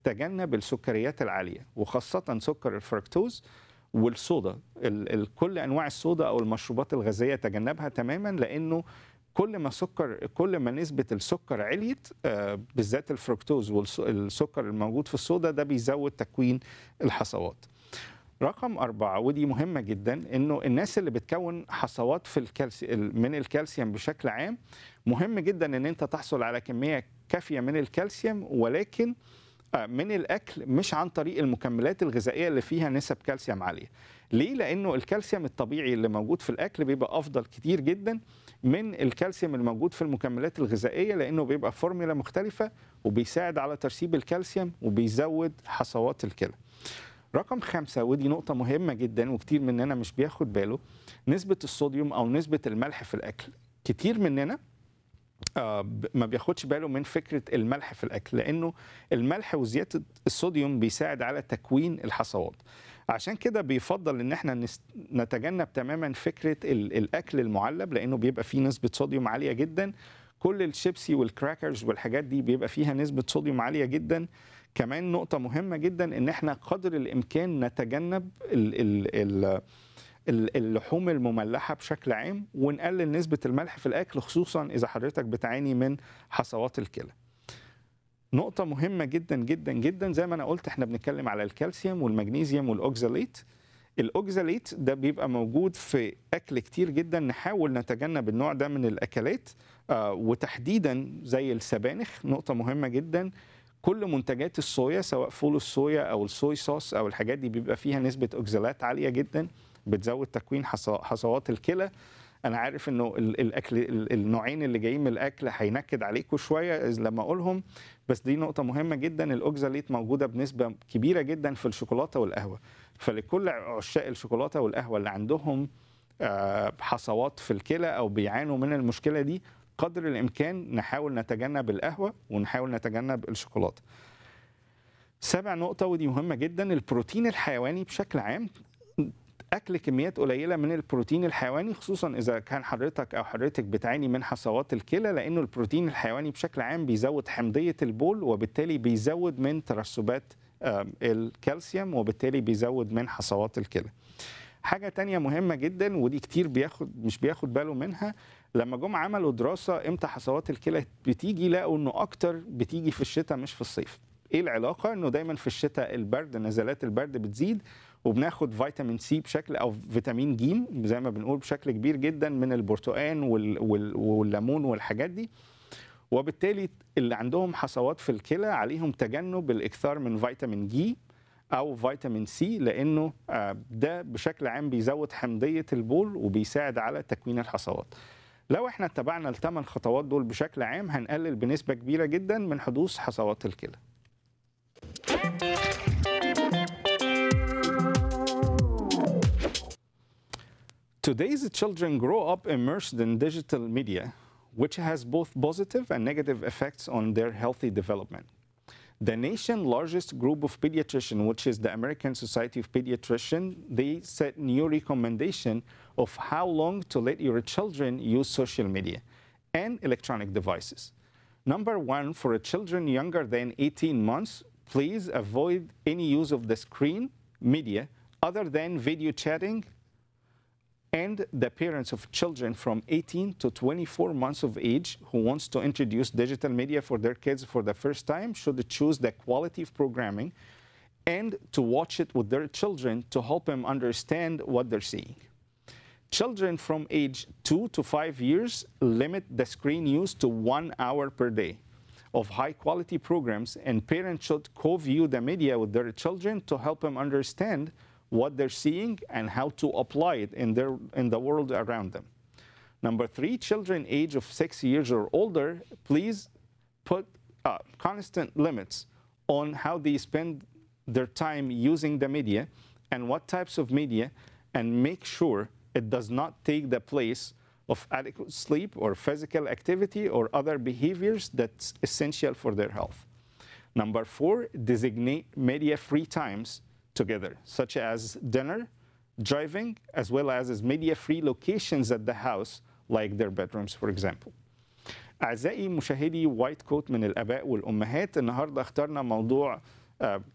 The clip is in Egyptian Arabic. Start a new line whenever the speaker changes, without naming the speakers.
تجنب السكريات العاليه وخاصه سكر الفركتوز والصودا ال ال كل انواع الصودا او المشروبات الغازيه تجنبها تماما لانه كل ما سكر كل ما نسبه السكر عليت آه، بالذات الفركتوز والسكر الموجود في الصودا ده بيزود تكوين الحصوات رقم أربعة ودي مهمة جدا إنه الناس اللي بتكون حصوات في الكالسي من الكالسيوم بشكل عام مهم جدا إن أنت تحصل على كمية كافية من الكالسيوم ولكن آه، من الأكل مش عن طريق المكملات الغذائية اللي فيها نسب كالسيوم عالية ليه؟ لأنه الكالسيوم الطبيعي اللي موجود في الأكل بيبقى أفضل كتير جدا من الكالسيوم الموجود في المكملات الغذائية لأنه بيبقى فورمولا مختلفة وبيساعد على ترسيب الكالسيوم وبيزود حصوات الكلى رقم خمسة ودي نقطة مهمة جدا وكتير مننا مش بياخد باله نسبة الصوديوم أو نسبة الملح في الأكل كتير مننا آه، ب- ما بياخدش باله من فكرة الملح في الأكل لأنه الملح وزيادة الصوديوم بيساعد على تكوين الحصوات عشان كده بيفضل ان احنا نس- نتجنب تماما فكرة ال- الأكل المعلب لأنه بيبقى فيه نسبة صوديوم عالية جدا كل الشيبسي والكراكرز والحاجات دي بيبقى فيها نسبة صوديوم عالية جدا كمان نقطة مهمة جدا ان احنا قدر الامكان نتجنب ال ال ال ال- اللحوم المملحة بشكل عام ونقلل نسبة الملح في الأكل خصوصا إذا حضرتك بتعاني من حصوات الكلى. نقطة مهمة جدا جدا جدا زي ما أنا قلت احنا بنتكلم على الكالسيوم والمغنيسيوم والأوكزاليت. الأوكزاليت ده بيبقى موجود في أكل كتير جدا نحاول نتجنب النوع ده من الأكلات آه وتحديدا زي السبانخ نقطة مهمة جدا كل منتجات الصويا سواء فول الصويا او الصويا صوص او الحاجات دي بيبقى فيها نسبه اوكزالات عاليه جدا بتزود تكوين حص- حصوات الكلى انا عارف انه ال- الاكل ال- النوعين اللي جايين من الاكل هينكد عليكم شويه إذ لما اقولهم بس دي نقطه مهمه جدا الاوكزاليت موجوده بنسبه كبيره جدا في الشوكولاته والقهوه فلكل عشاق الشوكولاته والقهوه اللي عندهم آه، حصوات في الكلى او بيعانوا من المشكله دي قدر الامكان نحاول نتجنب القهوه ونحاول نتجنب الشوكولاته سابع نقطة ودي مهمة جدا البروتين الحيواني بشكل عام أكل كميات قليلة من البروتين الحيواني خصوصا إذا كان حضرتك أو حضرتك بتعاني من حصوات الكلى لأنه البروتين الحيواني بشكل عام بيزود حمضية البول وبالتالي بيزود من ترسبات آم، الكالسيوم وبالتالي بيزود من حصوات الكلى. حاجة تانية مهمة جدا ودي كتير بياخد مش بياخد باله منها لما جم عملوا دراسة امتى حصوات الكلى بتيجي لقوا انه اكتر بتيجي في الشتاء مش في الصيف ايه العلاقة انه دايما في الشتاء البرد نزلات البرد بتزيد وبناخد فيتامين سي بشكل او فيتامين ج زي ما بنقول بشكل كبير جدا من البرتقال وال وال والليمون والحاجات دي وبالتالي اللي عندهم حصوات في الكلى عليهم تجنب الاكثار من فيتامين جي او فيتامين سي لانه آه، ده بشكل عام بيزود حمضيه البول وبيساعد على تكوين الحصوات لو احنا اتبعنا الثمان خطوات دول بشكل عام هنقلل بنسبه كبيره جدا من حدوث حصوات الكلى Today's children grow up immersed in digital media, which has both positive and negative effects on their healthy development. The nation largest group of pediatricians, which is the American Society of Pediatricians, they set new recommendation of how long to let your children use social media and electronic devices. Number one, for children younger than 18 months, please avoid any use of the screen media other than video chatting and the parents of children from 18 to 24 months of age who wants to introduce digital media for their kids for the first time should choose the quality of programming and to watch it with their children to help them understand what they're seeing. Children from age 2 to 5 years limit the screen use to 1 hour per day of high quality programs and parents should co-view the media with their children to help them understand what they're seeing and how to apply it in their in the world around them. Number 3, children age of 6 years or older, please put uh, constant limits on how they spend their time using the media and what types of media and make sure it does not take the place of adequate sleep or physical activity or other behaviors that's essential for their health. Number four, designate media free times together, such as dinner, driving, as well as, as media free locations at the house, like their bedrooms, for example. أعزائي مشاهدي وايت كوت من الآباء والأمهات النهاردة اخترنا موضوع آه،